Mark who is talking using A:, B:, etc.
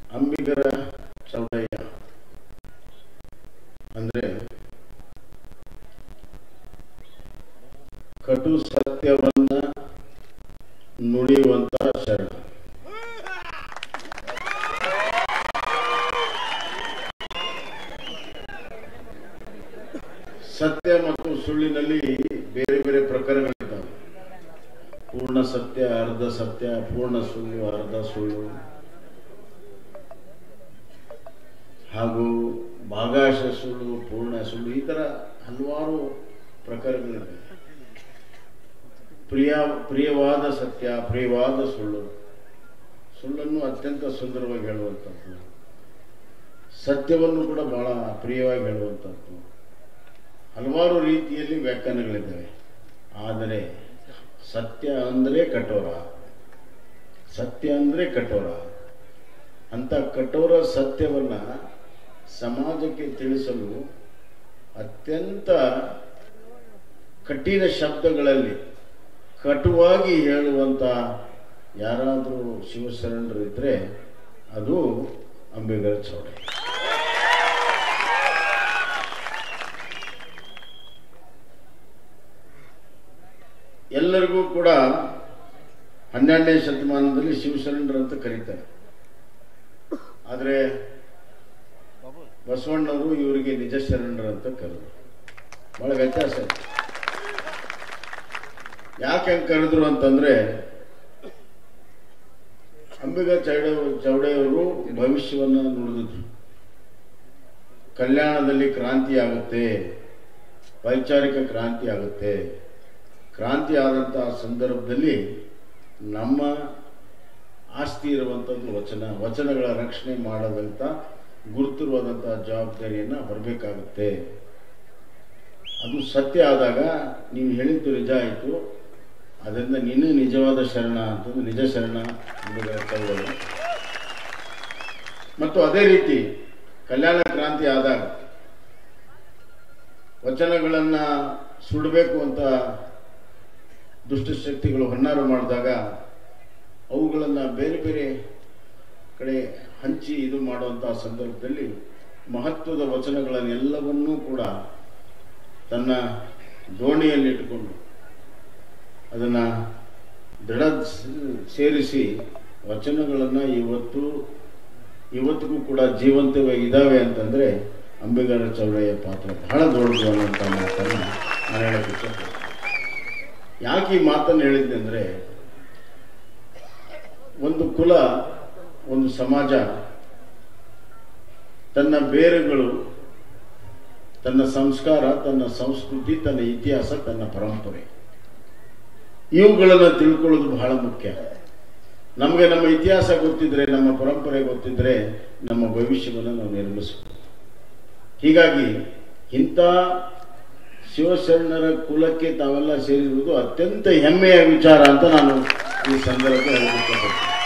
A: ಅಂಬಿಗರ ಚೌಡಯ್ಯ ಅಂದ್ರೆ ಕಟು ಸತ್ಯವನ್ನ ನುಡಿಯುವಂತ ಶರಣ ಸತ್ಯ ಮತ್ತು ಸುಳ್ಳಿನಲ್ಲಿ ಬೇರೆ ಬೇರೆ ಪ್ರಕಾರಗಳಿದ್ದಾವೆ ಪೂರ್ಣ ಸತ್ಯ ಅರ್ಧ ಸತ್ಯ ಪೂರ್ಣ ಸುಳ್ಳು ಅರ್ಧ ಸುಳ್ಳು ಹಾಗೂ ಭಾಗಾಶ ಸುಳ್ಳು ಪೂರ್ಣ ಸುಳ್ಳು ಈ ತರ ಹಲವಾರು ಪ್ರಕಾರಗಳಿವೆ ಪ್ರಿಯ ಪ್ರಿಯವಾದ ಸತ್ಯ ಪ್ರಿಯವಾದ ಸುಳ್ಳು ಸುಳ್ಳನ್ನು ಅತ್ಯಂತ ಸುಂದರವಾಗಿ ಹೇಳುವಂಥದ್ದು ಸತ್ಯವನ್ನು ಕೂಡ ಬಹಳ ಪ್ರಿಯವಾಗಿ ಹೇಳುವಂಥದ್ದು ಹಲವಾರು ರೀತಿಯಲ್ಲಿ ವ್ಯಾಖ್ಯಾನಗಳಿದ್ದಾವೆ ಆದರೆ ಸತ್ಯ ಅಂದರೆ ಕಠೋರ ಸತ್ಯ ಅಂದರೆ ಕಠೋರ ಅಂತ ಕಠೋರ ಸತ್ಯವನ್ನ ಸಮಾಜಕ್ಕೆ ತಿಳಿಸಲು ಅತ್ಯಂತ ಕಠಿಣ ಶಬ್ದಗಳಲ್ಲಿ ಕಟುವಾಗಿ ಹೇಳುವಂತ ಯಾರಾದರೂ ಶಿವಶರಣರು ಇದ್ರೆ ಅದು ಅಂಬೇಗರ ಚೌಡೆ ಎಲ್ಲರಿಗೂ ಕೂಡ ಹನ್ನೆರಡನೇ ಶತಮಾನದಲ್ಲಿ ಶಿವಶರಣರು ಅಂತ ಕರೀತಾರೆ ಆದರೆ ಬಸವಣ್ಣವರು ಇವರಿಗೆ ನಿಜ ಶರಣರು ಅಂತ ಕರೆದ್ರು ಬಹಳ ವ್ಯತ್ಯಾಸ ಇದೆ ಯಾಕೆ ಹಂಗೆ ಕರೆದ್ರು ಅಂತಂದ್ರೆ ಅಂಬಿಗ ಚೌಡೆ ಚೌಡೆಯವರು ಭವಿಷ್ಯವನ್ನ ನುಡಿದಿದ್ರು ಕಲ್ಯಾಣದಲ್ಲಿ ಕ್ರಾಂತಿ ಆಗುತ್ತೆ ವೈಚಾರಿಕ ಕ್ರಾಂತಿ ಆಗುತ್ತೆ ಕ್ರಾಂತಿ ಆದಂತಹ ಸಂದರ್ಭದಲ್ಲಿ ನಮ್ಮ ಆಸ್ತಿ ಇರುವಂಥದ್ದು ವಚನ ವಚನಗಳ ರಕ್ಷಣೆ ಮಾಡೋದಂತ ಗುರುತಿರುವಾದಂತಹ ಜವಾಬ್ದಾರಿಯನ್ನ ಹೊರಬೇಕಾಗುತ್ತೆ ಅದು ಸತ್ಯ ಆದಾಗ ನೀವು ಹೇಳಿದ್ದು ನಿಜ ಆಯಿತು ಅದರಿಂದ ನೀನು ನಿಜವಾದ ಶರಣ ಅಂತಂದು ನಿಜ ಶರಣ ಅಂಬಿಗರ ಚಳವಳಿ ಮತ್ತು ಅದೇ ರೀತಿ ಕಲ್ಯಾಣ ಕ್ರಾಂತಿ ಆದಾಗ ವಚನಗಳನ್ನ ಸುಡಬೇಕು ಅಂತ ದುಷ್ಟಶಕ್ತಿಗಳು ಹೊನ್ನಾರು ಮಾಡಿದಾಗ ಅವುಗಳನ್ನು ಬೇರೆ ಬೇರೆ ಕಡೆ ಹಂಚಿ ಇದು ಮಾಡುವಂತಹ ಸಂದರ್ಭದಲ್ಲಿ ಮಹತ್ವದ ವಚನಗಳನ್ನೆಲ್ಲವನ್ನೂ ಕೂಡ ತನ್ನ ದೋಣಿಯಲ್ಲಿಟ್ಟುಕೊಂಡು ಅದನ್ನು ದೃಢ ಸೇರಿಸಿ ವಚನಗಳನ್ನು ಇವತ್ತು ಇವತ್ತಿಗೂ ಕೂಡ ಜೀವಂತವಾಗಿ ಇದ್ದಾವೆ ಅಂತಂದ್ರೆ ಅಂಬಿಗರ ಚೌಡಯ್ಯ ಪಾತ್ರ ಬಹಳ ದೊಡ್ಡದು ಅನ್ನೋಂಥ ಮಾತನ್ನು ನಾನು ಹೇಳಕ್ಕೆ ಇಷ್ಟಪಡ್ತೀನಿ ಯಾಕೆ ಈ ಮಾತನ್ನು ಹೇಳಿದ್ದೆ ಅಂದರೆ ಒಂದು ಕುಲ ಒಂದು ಸಮಾಜ ತನ್ನ ಬೇರುಗಳು ತನ್ನ ಸಂಸ್ಕಾರ ತನ್ನ ಸಂಸ್ಕೃತಿ ತನ್ನ ಇತಿಹಾಸ ತನ್ನ ಪರಂಪರೆ ಇವುಗಳನ್ನು ತಿಳ್ಕೊಳ್ಳೋದು ಬಹಳ ಮುಖ್ಯ ನಮಗೆ ನಮ್ಮ ಇತಿಹಾಸ ಗೊತ್ತಿದ್ರೆ ನಮ್ಮ ಪರಂಪರೆ ಗೊತ್ತಿದ್ರೆ ನಮ್ಮ ಭವಿಷ್ಯವನ್ನು ನಾವು ನಿರ್ಮಿಸಬಹುದು ಹೀಗಾಗಿ ಇಂಥ ಶಿವಶರಣರ ಕುಲಕ್ಕೆ ತಾವೆಲ್ಲ ಸೇರಿರುವುದು ಅತ್ಯಂತ ಹೆಮ್ಮೆಯ ವಿಚಾರ ಅಂತ ನಾನು ಈ ಸಂದರ್ಭದಲ್ಲಿ ಹೇಳಲಿಕ್ಕೆ